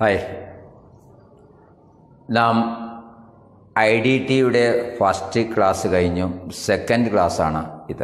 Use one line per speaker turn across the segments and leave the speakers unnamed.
hi നാം I D ടിയുടെ first class കഴിഞ്ഞു സെക്കൻഡ് ക്ലാസ്സാണ് ഇത്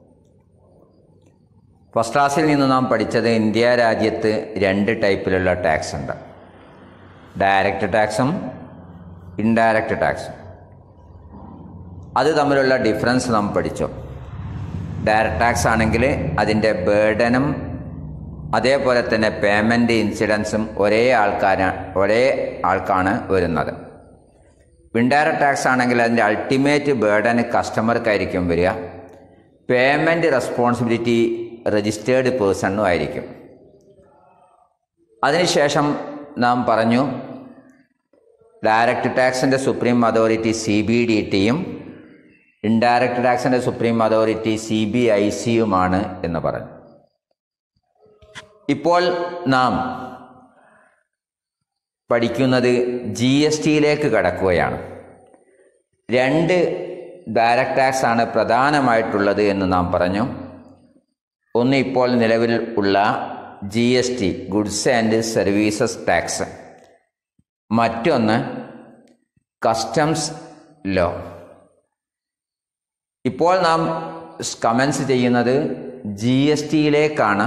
ഫസ്റ്റ് ക്ലാസ്സിൽ നിന്ന് നാം പഠിച്ചത് ഇന്ത്യ രാജ്യത്ത് രണ്ട് ടൈപ്പിലുള്ള ടാക്സ് ഉണ്ട് ഡയറക്റ്റ് ടാക്സും ഇൻഡയറക്റ്റ് ടാക്സും അത് തമ്മിലുള്ള ഡിഫറൻസ് നാം പഠിച്ചു ഡയറക്റ്റ് ടാക്സ് ആണെങ്കിൽ അതിൻ്റെ ബേർഡനും അതേപോലെ തന്നെ പേയ്മെൻറ്റ് ഇൻസിഡൻസും ഒരേ ആൾക്കാരാണ് ഒരേ ആൾക്കാണ് വരുന്നത് ഇൻഡയറക്റ്റ് ടാക്സ് ആണെങ്കിൽ അതിൻ്റെ അൾട്ടിമേറ്റ് ബേർഡന് കസ്റ്റമർക്കായിരിക്കും വരിക പേയ്മെൻറ്റ് റെസ്പോൺസിബിലിറ്റി രജിസ്റ്റേർഡ് പേഴ്സണും ആയിരിക്കും അതിനുശേഷം നാം പറഞ്ഞു ഡയറക്റ്റ് ടാക്സിൻ്റെ supreme authority C B D ടിയും ഇൻഡയറക്റ്റ് ടാക്സിൻ്റെ supreme authority C B I സിയുമാണ് എന്ന് പറഞ്ഞു ഇപ്പോൾ നാം പഠിക്കുന്നത് ജി എസ് ടിയിലേക്ക് കടക്കുകയാണ് രണ്ട് ഡയറക്റ്റ് ടാക്സ് ആണ് പ്രധാനമായിട്ടുള്ളത് എന്ന് നാം പറഞ്ഞു ഒന്ന് ഇപ്പോൾ നിലവിൽ ഉള്ള G S T goods and services tax മറ്റൊന്ന് കസ്റ്റംസ് ലോ ഇപ്പോൾ നാം കമൻസ് ചെയ്യുന്നത് ജി എസ് ടിയിലേക്കാണ്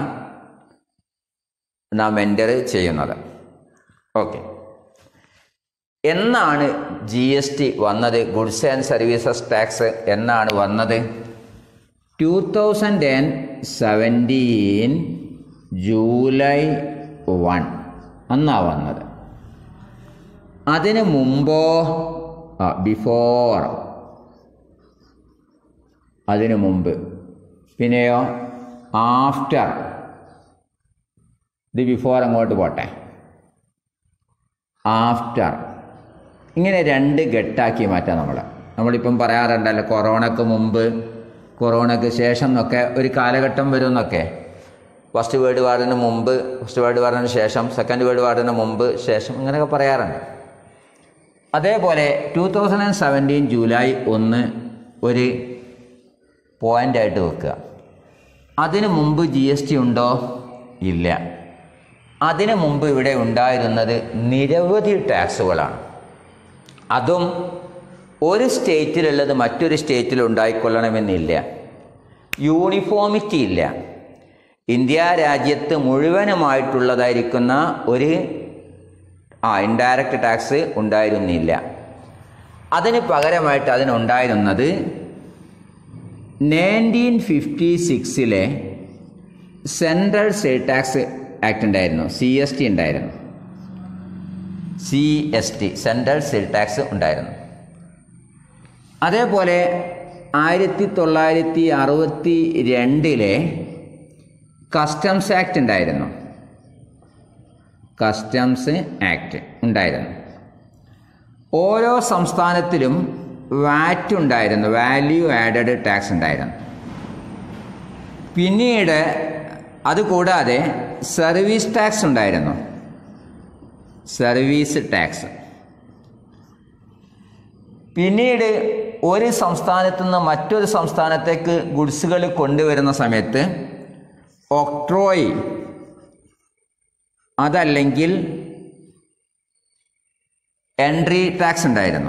നാം എൻ്റർ ചെയ്യുന്നത് ഓക്കെ എന്നാണ് ജി എസ് ടി വന്നത് ഗുഡ്സ് ആൻഡ് സർവീസസ് ടാക്സ് എന്നാണ് വന്നത് two thousand and seventeen July one അന്നാ വന്നത് അതിന് മുമ്പോ ആ ബിഫോർ അതിനു മുമ്പ് പിന്നെയോ ആഫ്റ്റർ ഇത് ബിഫോർ അങ്ങോട്ട് പോട്ടെ ആഫ്റ്റർ ഇങ്ങനെ രണ്ട് ഘട്ടാക്കി മാറ്റാം നമ്മൾ നമ്മളിപ്പം പറയാറുണ്ടല്ലോ കൊറോണക്ക് മുമ്പ് കൊറോണക്ക് ശേഷം എന്നൊക്കെ ഒരു കാലഘട്ടം വരും എന്നൊക്കെ ഫസ്റ്റ് വേൾഡ് വാറിന് മുമ്പ് ഫസ്റ്റ് വേൾഡ് വാറിന് ശേഷം സെക്കൻഡ് വേൾഡ് വാറിന് മുമ്പ് ശേഷം ഇങ്ങനെയൊക്കെ പറയാറുണ്ട് അതേപോലെ two thousand and seventeen July ഒന്ന് ഒരു പോയിൻ്റായിട്ട് വെക്കുക അതിന് മുമ്പ് ജി എസ് ടി ഉണ്ടോ ഇല്ല അതിനു മുമ്പ് ഇവിടെ ഉണ്ടായിരുന്നത് നിരവധി ടാക്സുകളാണ് അതും ഒരു സ്റ്റേറ്റിലുള്ളത് മറ്റൊരു സ്റ്റേറ്റിൽ ഉണ്ടായിക്കൊള്ളണമെന്നില്ല യൂണിഫോമിറ്റി ഇല്ല ഇന്ത്യ രാജ്യത്ത് മുഴുവനുമായിട്ടുള്ളതായിരിക്കുന്ന ഒരു ആ ഇൻഡയറക്റ്റ് ടാക്സ് ഉണ്ടായിരുന്നില്ല അതിന് പകരമായിട്ട് അതിനുണ്ടായിരുന്നത് നയൻറ്റീൻ ഫിഫ്റ്റി സിക്സിലെ സെൻട്രൽ സ്റ്റേറ്റ് ടാക്സ് ആക്ട് ഉണ്ടായിരുന്നു സി എസ് ടി ഉണ്ടായിരുന്നു C S T central state tax ഉണ്ടായിരുന്നു അതേപോലെ ആയിരത്തി തൊള്ളായിരത്തി അറുപത്തി രണ്ടിലെ കസ്റ്റംസ് ആക്ട് ഉണ്ടായിരുന്നു കസ്റ്റംസ് ആക്ട് ഉണ്ടായിരുന്നു ഓരോ സംസ്ഥാനത്തിലും വാറ്റ് ഉണ്ടായിരുന്നു വാല്യൂ ആഡഡ് ടാക്സ് ഉണ്ടായിരുന്നു പിന്നീട് അതുകൂടാതെ സർവീസ് ടാക്സ് ഉണ്ടായിരുന്നു സർവീസ് ടാക്സ് പിന്നീട് ഒരു സംസ്ഥാനത്തു നിന്ന് മറ്റൊരു സംസ്ഥാനത്തേക്ക് ഗുഡ്സുകൾ കൊണ്ടുവരുന്ന സമയത്ത് ഒക്ട്രോയ് അതല്ലെങ്കിൽ എൻട്രി ടാക്സ് ഉണ്ടായിരുന്നു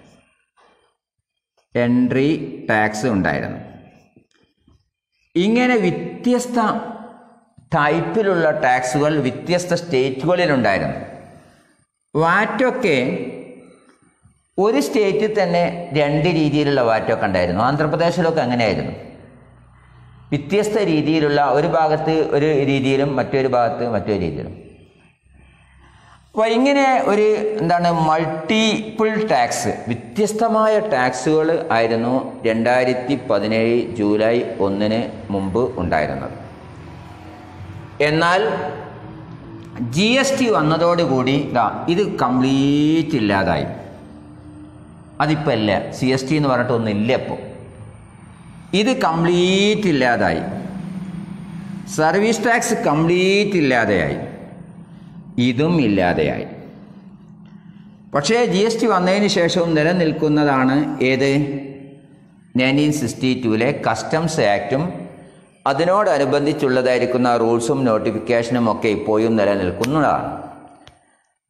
എൻട്രി ടാക്സ് ഉണ്ടായിരുന്നു ഇങ്ങനെ വ്യത്യസ്ത ടൈപ്പിലുള്ള ടാക്സുകൾ വ്യത്യസ്ത സ്റ്റേറ്റുകളിലുണ്ടായിരുന്നു വാറ്റൊക്കെ ഒരു സ്റ്റേറ്റിൽ തന്നെ രണ്ട് രീതിയിലുള്ള വാറ്റൊക്കെ ഉണ്ടായിരുന്നു ആന്ധ്രാപ്രദേശിലൊക്കെ അങ്ങനെയായിരുന്നു വ്യത്യസ്ത രീതിയിലുള്ള ഒരു ഭാഗത്ത് ഒരു രീതിയിലും മറ്റൊരു ഭാഗത്ത് മറ്റൊരു രീതിയിലും അപ്പോൾ ഇങ്ങനെ ഒരു എന്താണ് മൾട്ടിപ്പിൾ ടാക്സ് വ്യത്യസ്തമായ ടാക്സുകൾ ആയിരുന്നു രണ്ടായിരത്തി പതിനേഴ് ജൂലൈ ഒന്നിന് മുമ്പ് ഉണ്ടായിരുന്നത് എന്നാൽ ജി എസ് ടി വന്നതോടുകൂടി ഇതാ ഇത് കംപ്ലീറ്റ് ഇല്ലാതായി അതിപ്പോൾ ഇല്ല സി എസ് ടി എന്ന് പറഞ്ഞിട്ട് ഒന്നില്ല ഇപ്പോൾ ഇത് കംപ്ലീറ്റ് ഇല്ലാതായി സർവീസ് ടാക്സ് കംപ്ലീറ്റ് ഇല്ലാതെയായി ഇതും ഇല്ലാതെയായി പക്ഷേ ജി എസ് ടി വന്നതിന് ശേഷവും നിലനിൽക്കുന്നതാണ് ഏത് നയൻറ്റീൻ സിക്സ്റ്റി ടുവിലെ കസ്റ്റംസ് ആക്റ്റും അതിനോടനുബന്ധിച്ചുള്ളതായിരിക്കുന്ന റൂൾസും നോട്ടിഫിക്കേഷനും ഒക്കെ ഇപ്പോഴും നിലനിൽക്കുന്നതാണ്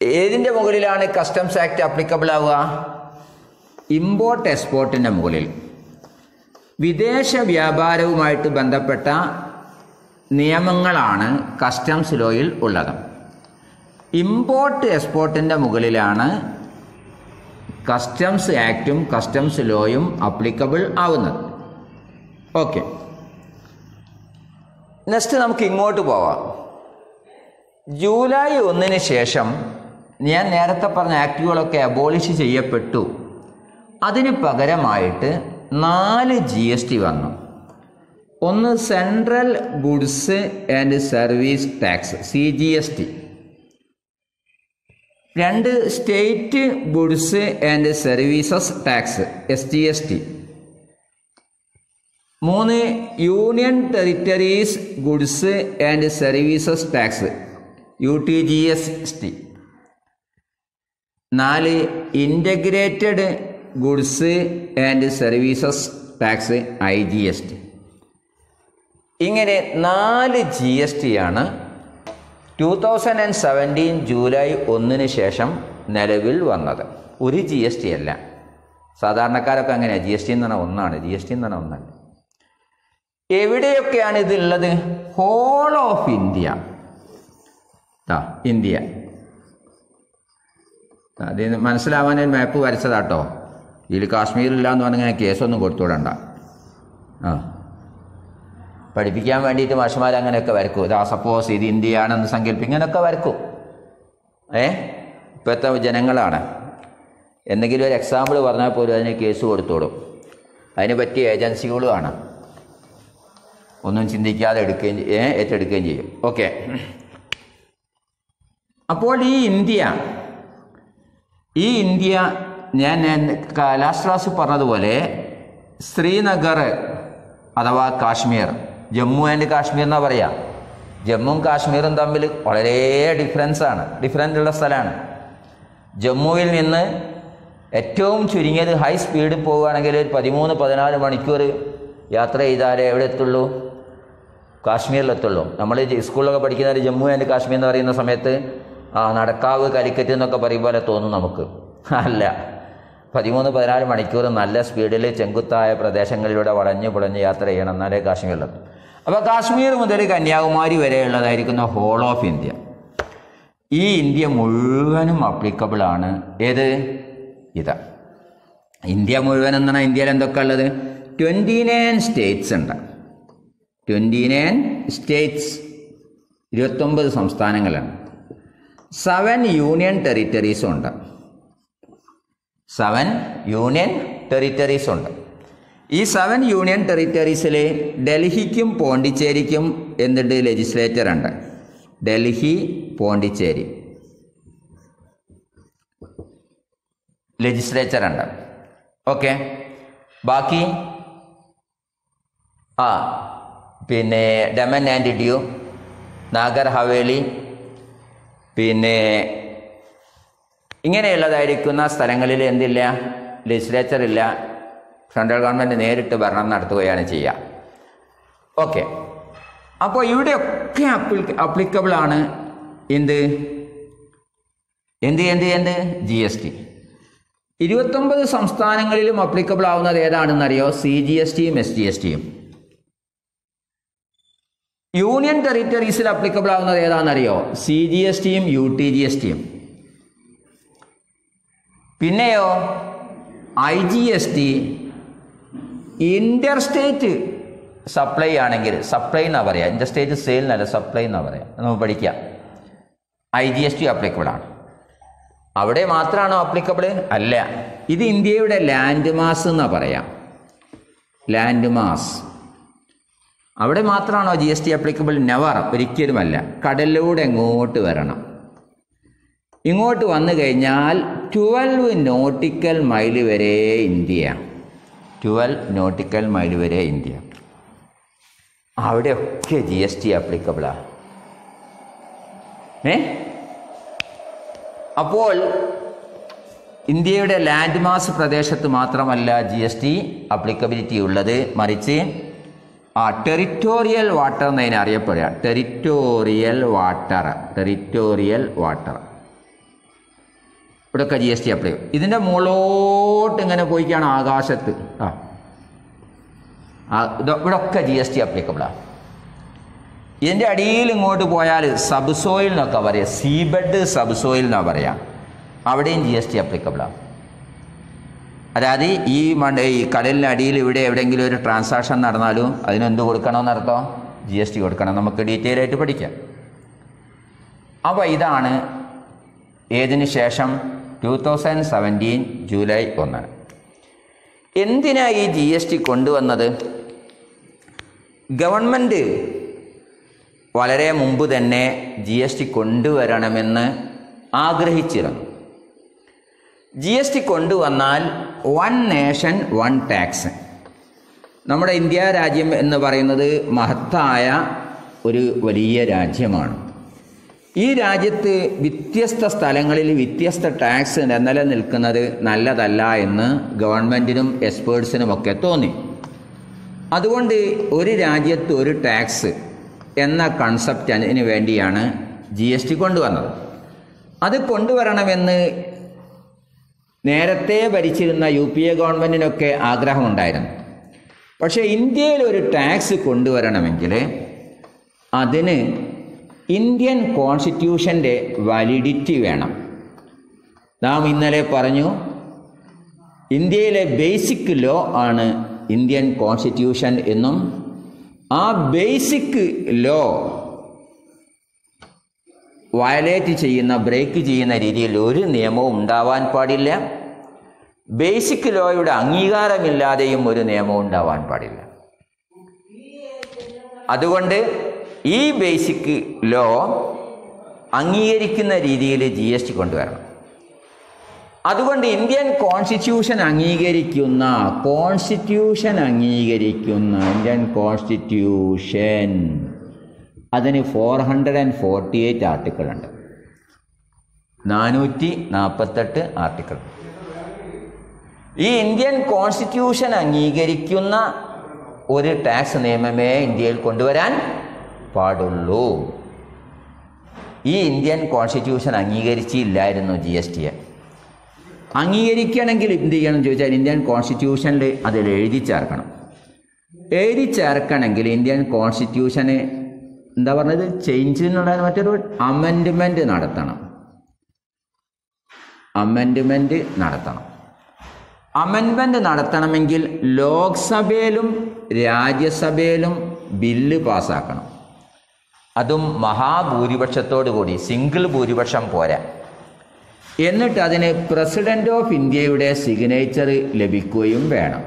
ഏതിൻ്റെ മുകളിലാണ് കസ്റ്റംസ് ആക്ട് അപ്ലിക്കബിൾ ആവുക ഇമ്പോർട്ട് എക്സ്പോർട്ടിൻ്റെ മുകളിൽ വിദേശ വ്യാപാരവുമായിട്ട് ബന്ധപ്പെട്ട നിയമങ്ങളാണ് കസ്റ്റംസ് ലോയിൽ ഉള്ളത് ഇമ്പോർട്ട് എക്സ്പോർട്ടിൻ്റെ മുകളിലാണ് കസ്റ്റംസ് ആക്റ്റും കസ്റ്റംസ് ലോയും അപ്ലിക്കബിൾ ആവുന്നത് ഓക്കെ നെക്സ്റ്റ് നമുക്ക് ഇങ്ങോട്ട് പോവാം ജൂലൈ ഒന്നിന് ശേഷം ഞാൻ നേരത്തെ പറഞ്ഞ ആക്റ്റുകളൊക്കെ അബോളിഷ് ചെയ്യപ്പെട്ടു അതിന് പകരമായിട്ട് നാല് ജി എസ് ടി വന്നു ഒന്ന് central goods and service tax C G S T രണ്ട് state goods and services tax S T S T മൂന്ന് union territories goods and services tax U T G S T നാല് integrated goods and services tax I G S T ഇങ്ങനെ നാല് G S T ആണ് two thousand and seventeen July ഒന്നിന് ശേഷം നിലവിൽ വന്നത് ഒരു ജി എസ് ടി അല്ല സാധാരണക്കാരൊക്കെ അങ്ങനെയാണ് ജി എസ് ടി എന്ന് പറഞ്ഞാൽ ഒന്നാണ് ജി എസ് ടി എന്ന് പറഞ്ഞാൽ ഒന്നല്ല എവിടെയൊക്കെയാണ് ഇതുള്ളത് ഹോൾ ഓഫ് ഇന്ത്യ ആ ഇന്ത്യ അതിന് മനസ്സിലാവാൻ ഒരു മാപ്പ് വരച്ചതാട്ടോ ഇതിൽ കാശ്മീരില്ല എന്ന് പറഞ്ഞാൽ കേസൊന്നും കൊടുത്തുവിടണ്ട ആ പഠിപ്പിക്കാൻ വേണ്ടിയിട്ട് മാഷുമാർ അങ്ങനെയൊക്കെ വരക്കും ഇതാ സപ്പോസ് ഇത് ഇന്ത്യയാണെന്ന് സങ്കല്പിക്കും ഇങ്ങനെയൊക്കെ വരക്കും ഏ ഇപ്പോഴത്തെ ജനങ്ങളാണ് എന്തെങ്കിലും ഒരു എക്സാമ്പിൾ പറഞ്ഞാൽ പോലും അതിന് കേസ് കൊടുത്തോളും അതിന് പറ്റിയ ഏജൻസികളുമാണ് ഒന്നും ചിന്തിക്കാതെ എടുക്കുകയും ചെയ്- ഏ, ഏറ്റെടുക്കുകയും ചെയ്യും ഓക്കെ അപ്പോൾ ഈ ഇന്ത്യ ഈ ഇന്ത്യ ഞാൻ ലാസ്റ്റ് ക്ലാസ് പറഞ്ഞതുപോലെ ശ്രീനഗർ അഥവാ കാശ്മീർ ജമ്മു ആൻഡ് കാശ്മീർ എന്നാ പറയാ ജമ്മുവും കാശ്മീറും തമ്മിൽ വളരെ ഡിഫറൻസ് ആണ് ഡിഫറൻ്റ് ഉള്ള സ്ഥലമാണ് ജമ്മുവിൽ നിന്ന് ഏറ്റവും ചുരുങ്ങിയത് ഹൈ സ്പീഡിൽ പോവുകയാണെങ്കിൽ ഒരു പതിമൂന്ന് പതിനാല് മണിക്കൂർ യാത്ര ചെയ്താലേ എവിടെ എത്തുള്ളൂ കാശ്മീരിലെത്തുള്ളൂ നമ്മൾ സ്കൂളിലൊക്കെ പഠിക്കുന്നവർ ജമ്മു ആൻഡ് കാശ്മീർ എന്ന് പറയുന്ന സമയത്ത് ആ നടക്കാവ് കലിക്കറ്റ് എന്നൊക്കെ പറയും പോലെ തോന്നും നമുക്ക് അല്ല പതിമൂന്ന് പതിനാല് മണിക്കൂർ നല്ല സ്പീഡിൽ ചെങ്കുത്തായ പ്രദേശങ്ങളിലൂടെ വളഞ്ഞ് പുളഞ്ഞ് യാത്ര ചെയ്യണം എന്നാലേ കാശ്മീരിലെത്തും അപ്പോൾ കാശ്മീർ മുതൽ കന്യാകുമാരി വരെയുള്ളതായിരിക്കുന്ന ഹോൾ ഓഫ് ഇന്ത്യ ഈ ഇന്ത്യ മുഴുവനും അപ്ലിക്കബിൾ ആണ് ഏത് ഇതാ ഇന്ത്യ മുഴുവൻ എന്നാണ് ഇന്ത്യയിൽ എന്തൊക്കെ ഉള്ളത് ട്വൻറ്റി നയൻ സ്റ്റേറ്റ്സ് ഉണ്ട് ട്വൻറ്റി നയൻ സ്റ്റേറ്റ്സ് ഇരുപത്തൊമ്പത് സംസ്ഥാനങ്ങളുണ്ട് സെവൻ യൂണിയൻ ടെറിറ്ററീസും ഉണ്ട് സെവൻ യൂണിയൻ ടെറിറ്ററീസ് ഉണ്ട് ഈ സെവൻ യൂണിയൻ ടെറിറ്ററീസിൽ ഡൽഹിക്കും പോണ്ടിച്ചേരിക്കും എന്തുണ്ട് ലെജിസ്ലേച്ചർ ഉണ്ട് ഡൽഹി പോണ്ടിച്ചേരി ലെജിസ്ലേച്ചർ ഉണ്ട് ഓക്കെ ബാക്കി ആ പിന്നെ ഡമൻ ആൻഡ് ഡ്യൂ നാഗർ ഹവേലി പിന്നെ ഇങ്ങനെയുള്ളതായിരിക്കുന്ന സ്ഥലങ്ങളിൽ എന്തില്ല ലെജിസ്ലേച്ചർ ഇല്ല സെൻട്രൽ ഗവൺമെൻറ് നേരിട്ട് ഭരണം നടത്തുകയാണ് ചെയ്യുക ഓക്കെ അപ്പോൾ ഇവിടെയൊക്കെ അപ്ലി അപ്ലിക്കബിൾ ആണ് എന്ത് എന്ത് എന്ത് എന്ത് ജി എസ് ടി ഇരുപത്തൊമ്പത് സംസ്ഥാനങ്ങളിലും അപ്ലിക്കബിൾ ആവുന്നത് ഏതാണെന്നറിയോ സി ജി എസ് ടിയും എസ് ജി എസ് ടിയും യൂണിയൻ ടെറിറ്ററീസിൽ അപ്ലിക്കബിൾ ആവുന്നത് ഏതാണെന്നറിയോ സി ജി എസ് ടിയും യു ടി ജി എസ് ടിയും പിന്നെയോ I G S T inter state supply ആണെങ്കിൽ സപ്ലൈ എന്നാ പറയാ ഇന്റർ സ്റ്റേറ്റ് സെയിൽ എന്നല്ല സപ്ലൈ എന്നാ പറയാ നമുക്ക് പഠിക്കാം I G S T applicable ആണ് അവിടെ മാത്രമാണോ അപ്ലിക്കബിൾ അല്ല ഇത് ഇന്ത്യയുടെ ലാൻഡ് മാസ് എന്നാ പറയാം ലാൻഡ് മാസ് അവിടെ മാത്രമാണോ G S T applicable never ഒരിക്കലുമല്ല കടലിലൂടെ എങ്ങോട്ട് വരണം ഇങ്ങോട്ട് വന്നു കഴിഞ്ഞാൽ ട്വൽവ് നോട്ടിക്കൽ മൈൽ വരെ ഇന്ത്യ ട്വൽവ് നോട്ടിക്കൽ മൈൽ വരെ ഇന്ത്യ അവിടെയൊക്കെ ജി എസ് ടി അപ്ലിക്കബിളാ ഏ അപ്പോൾ ഇന്ത്യയുടെ ലാൻഡ് മാസ് പ്രദേശത്ത് മാത്രമല്ല ജി എസ് ടി അപ്ലിക്കബിലിറ്റി ഉള്ളത് മറിച്ച് ആ ടെറിറ്റോറിയൽ വാട്ടർ എന്നതിനെ അറിയപ്പെടുക ടെറിറ്റോറിയൽ വാട്ടർ ടെറിറ്റോറിയൽ വാട്ടർ ഇവിടെയൊക്കെ ജി എസ് ടി അപ്ലൈ ചെയ്യും ഇതിൻ്റെ മുകളോട്ട് ഇങ്ങനെ പോയിക്കാണ് ആകാശത്ത് ആ ആ, ഇത് ഇവിടൊക്കെ ജി എസ് ടി അപ്ലിക്കബിളാണ് ഇതിൻ്റെ അടിയിൽ ഇങ്ങോട്ട് പോയാൽ സബ്സോയിൽ എന്നൊക്കെ പറയാം സീബെഡ് സബ്സോയിൽ എന്നാണ് പറയാം അവിടെയും ജി എസ് ടി അപ്ലിക്കബിളാണ് അതായത് ഈ മണ്ണ് ഈ കടലിനടിയിൽ ഇവിടെ എവിടെയെങ്കിലും ഒരു ട്രാൻസാക്ഷൻ നടന്നാലും അതിനെന്ത് കൊടുക്കണമെന്നർത്ഥം ജി എസ് ടി കൊടുക്കണം നമുക്ക് ഡീറ്റെയിൽ ആയിട്ട് പഠിക്കാം അപ്പോൾ ഇതാണ് ഏതിനു ശേഷം ടു തൗസൻഡ് സെവൻറ്റീൻ ജൂലൈ ഒന്ന് എന്തിനാ ഈ ജി എസ് ടി കൊണ്ടുവന്നത് ഗവൺമെൻറ് വളരെ മുമ്പ് തന്നെ ജി എസ് ടി കൊണ്ടുവരണമെന്ന് ആഗ്രഹിച്ചിരുന്നു ജി എസ് ടി കൊണ്ടുവന്നാൽ വൺ നേഷൻ വൺ ടാക്സ് നമ്മുടെ ഇന്ത്യ രാജ്യം എന്ന് പറയുന്നത് മഹത്തായ ഒരു വലിയ രാജ്യമാണ് ഈ രാജ്യത്ത് വ്യത്യസ്ത സ്ഥലങ്ങളിൽ വ്യത്യസ്ത ടാക്സ് നിലനിൽക്കുന്നത് നല്ലതല്ല എന്ന് ഗവൺമെൻറ്റിനും എക്സ്പേർട്സിനുമൊക്കെ തോന്നി അതുകൊണ്ട് ഒരു രാജ്യത്ത് ഒരു ടാക്സ് എന്ന കൺസെപ്റ്റ് അതിന് വേണ്ടിയാണ് ജി എസ് ടി കൊണ്ടുവന്നത് അത് കൊണ്ടുവരണമെന്ന് നേരത്തെ ഭരിച്ചിരുന്ന യു പി എ ഗവൺമെൻറ്റിനൊക്കെ ആഗ്രഹമുണ്ടായിരുന്നു പക്ഷേ ഇന്ത്യയിൽ ഒരു ടാക്സ് കൊണ്ടുവരണമെങ്കിൽ അതിന് ഇന്ത്യൻ കോൺസ്റ്റിറ്റ്യൂഷൻ്റെ വാലിഡിറ്റി വേണം നാം ഇന്നലെ പറഞ്ഞു ഇന്ത്യയിലെ ബേസിക് ലോ ആണ് ഇന്ത്യൻ കോൺസ്റ്റിറ്റ്യൂഷൻ എന്നും ആ ബേസിക് ലോ വയലേറ്റ് ചെയ്യുന്ന ബ്രേക്ക് ചെയ്യുന്ന രീതിയിൽ ഒരു നിയമവും ഉണ്ടാവാൻ പാടില്ല ബേസിക് ലോയുടെ അംഗീകാരമില്ലാതെയും ഒരു നിയമവും ഉണ്ടാവാൻ പാടില്ല അതുകൊണ്ട് ഈ ബേസിക് ലോ അംഗീകരിക്കുന്ന രീതിയിൽ ജി എസ് ടി കൊണ്ടുവരണം അതുകൊണ്ട് ഇന്ത്യൻ കോൺസ്റ്റിറ്റ്യൂഷൻ അംഗീകരിക്കുന്ന കോൺസ്റ്റിറ്റ്യൂഷൻ അംഗീകരിക്കുന്ന ഇന്ത്യൻ കോൺസ്റ്റിറ്റ്യൂഷൻ അതിന് four hundred and forty eight article ഉണ്ട് നാനൂറ്റി നാൽപ്പത്തെട്ട് ആർട്ടിക്കിൾ ഈ ഇന്ത്യൻ കോൺസ്റ്റിറ്റ്യൂഷൻ അംഗീകരിക്കുന്ന ഒരു ടാക്സ് നിയമമേ ഇന്ത്യയിൽ കൊണ്ടുവരാൻ പാടുള്ളൂ ഈ ഇന്ത്യൻ കോൺസ്റ്റിറ്റ്യൂഷൻ അംഗീകരിച്ചില്ലായിരുന്നു ജി എസ് ടിയെ അംഗീകരിക്കണമെങ്കിൽ എന്ത് ചെയ്യണം എന്ന് ചോദിച്ചാൽ ഇന്ത്യൻ കോൺസ്റ്റിറ്റ്യൂഷനിൽ അതിൽ എഴുതി ചേർക്കണം എഴുതി ചേർക്കണമെങ്കിൽ ഇന്ത്യൻ കോൺസ്റ്റിറ്റ്യൂഷന് എന്താ പറഞ്ഞത് ചേഞ്ച് എന്നുള്ള മറ്റൊരു അമെൻഡ്മെൻറ്റ് നടത്തണം അമെൻഡ്മെൻറ്റ് നടത്തണം അമെൻഡ്മെൻറ്റ് നടത്തണമെങ്കിൽ ലോക്സഭയിലും രാജ്യസഭയിലും ബില്ല് പാസ്സാക്കണം അതും മഹാഭൂരിപക്ഷത്തോടു കൂടി സിംഗിൾ ഭൂരിപക്ഷം പോരാ എന്നിട്ട് അതിന് പ്രസിഡന്റ് ഓഫ് ഇന്ത്യയുടെ സിഗ്നേച്ചർ ലഭിക്കുകയും വേണം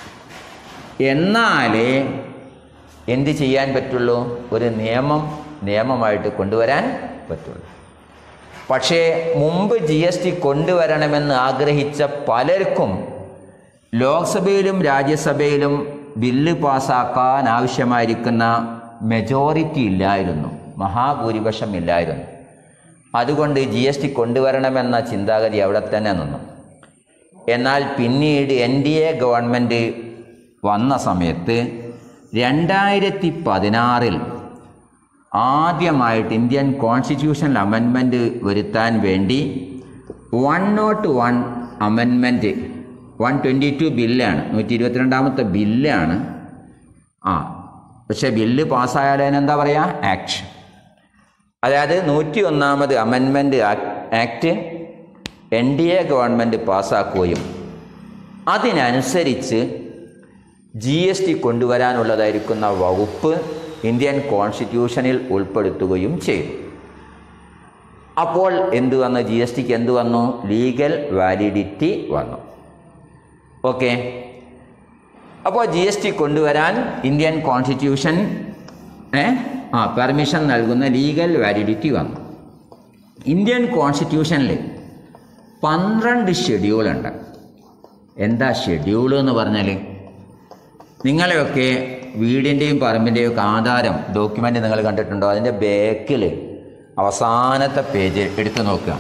എന്നാലേ എന്ത് ചെയ്യാൻ പറ്റുള്ളൂ ഒരു നിയമം നിയമമായിട്ട് കൊണ്ടുവരാൻ പറ്റുള്ളൂ പക്ഷേ മുമ്പ് ജി എസ് ടി കൊണ്ടുവരണമെന്ന് ആഗ്രഹിച്ച പലർക്കും ലോക്സഭയിലും രാജ്യസഭയിലും ബില്ല് പാസ്സാക്കാൻ ആവശ്യമായിരിക്കുന്ന മെജോറിറ്റി ഇല്ലായിരുന്നു മഹാഭൂരിപക്ഷം ഇല്ലായിരുന്നു അതുകൊണ്ട് ജി എസ് ടി കൊണ്ടുവരണമെന്ന ചിന്താഗതി അവിടെ തന്നെ നിന്നു എന്നാൽ പിന്നീട് എൻ ഡി എ ഗവൺമെൻറ് വന്ന സമയത്ത് രണ്ടായിരത്തി പതിനാറിൽ ആദ്യമായിട്ട് ഇന്ത്യൻ കോൺസ്റ്റിറ്റ്യൂഷണൽ അമെൻമെൻറ്റ് വരുത്താൻ വേണ്ടി one nought one amendment one twenty two ബില്ലാണ് നൂറ്റി ഇരുപത്തിരണ്ടാമത്തെ ബില്ലാണ് ആ പക്ഷേ ബില്ല് പാസ്സായാൽ അതിനെന്താ പറയുക ആക്ട് അതായത് നൂറ്റി ഒന്നാമത് amendment act N D A government പാസ്സാക്കുകയും അതിനനുസരിച്ച് ജി എസ് ടി കൊണ്ടുവരാനുള്ളതായിരിക്കുന്ന വകുപ്പ് ഇന്ത്യൻ കോൺസ്റ്റിറ്റ്യൂഷനിൽ ഉൾപ്പെടുത്തുകയും ചെയ്തു അപ്പോൾ എന്ത് വന്നു ജി എസ് ടിക്ക് എന്ത് വന്നു ലീഗൽ വാലിഡിറ്റി വന്നു ഓക്കെ അപ്പോൾ ജി എസ് ടി കൊണ്ടുവരാൻ ഇന്ത്യൻ കോൺസ്റ്റിറ്റ്യൂഷൻ ഏ ആ പെർമിഷൻ നൽകുന്ന ലീഗൽ വാലിഡിറ്റി വന്നു ഇന്ത്യൻ കോൺസ്റ്റിറ്റ്യൂഷനിൽ പന്ത്രണ്ട് ഷെഡ്യൂളുണ്ട് എന്താ ഷെഡ്യൂൾ എന്ന് പറഞ്ഞാൽ നിങ്ങളെയൊക്കെ വീടിൻ്റെയും പറമ്പിൻ്റെയും ഒക്കെ ആധാരം ഡോക്യുമെൻ്റ് നിങ്ങൾ കണ്ടിട്ടുണ്ടോ അതിൻ്റെ ബാക്കിൽ അവസാനത്തെ പേജ് എടുത്തു നോക്കുക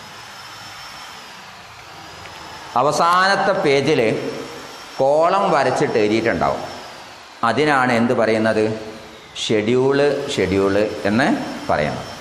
അവസാനത്തെ പേജിൽ കോളം വരച്ചിട്ട് എഴുതിയിട്ടുണ്ടാവും അതിനാണ് എന്ത് പറയുന്നത് ഷെഡ്യൂള് ഷെഡ്യൂള് എന്ന് പറയുന്നത്